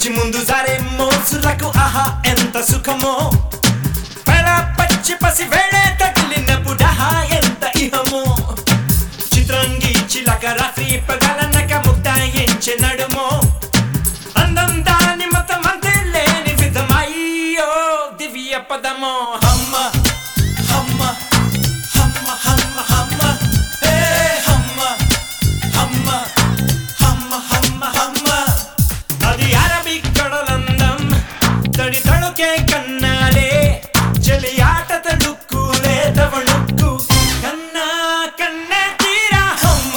ముందు జారే మోసులకు ఆహా ఎంత సుఖమో పెడ పచ్చి పసి వేడే తగిలినప్పుడహా ఎంత ఇహమో చిత్రంగి చిలక రాత్రి పగలనక ముక్తాయించి నడుమో అందం దాని మతం అంతే లేని విధమయ్యో దివ్య పదమో హమ్మ హమ్మ హమ్మ హమ్మ హమ్మ హే హమ్మ హమ్మ హమ్మ హమ్మ హమ్మ అది అరబిక్ కడలందం తడి తడుకే కన్నాలే చెలి ఆట తడుక్కులే తవణుక్కు కన్నా కన్నా తీరా హమ్మ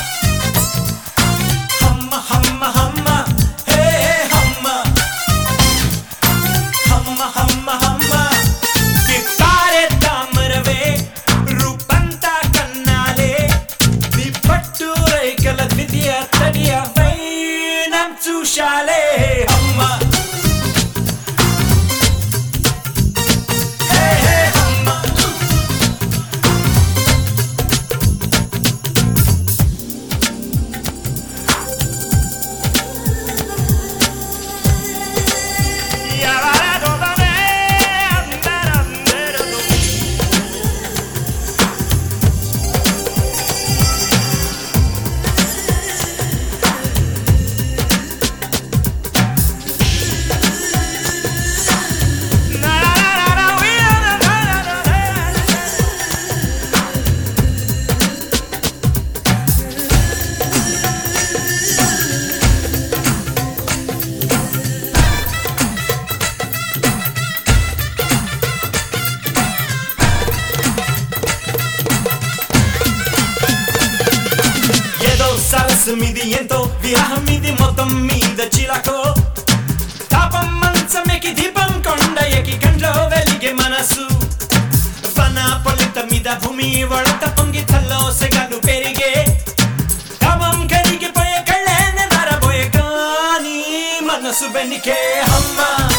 హమ్మ హమ్మ హమ్మ హే హమ్మ హమ్మ హమ్మ హమ్మ కిత్తారే తామరవే రూపంతా కన్నాలే నీ పట్టు రైకల ద్వితీయ తడియ వైనం చూశాలే అమ్మ హే హే అమ్మ ఏదో సరస్సు మీది ఎంతో విరహం ఇది మొత్తం మీద చిలకో తాపం మంచమెకి దీపం కొండ ఎకి కంట్లో వెలిగే మనసు వన పొలిత మీద భూమి వడత పొంగి తల్లో సెగలు పెరిగే కామం కరిగిపోయే కళ్ళేనే ధరబోయే కానీ మనసు బెనికే అమ్మా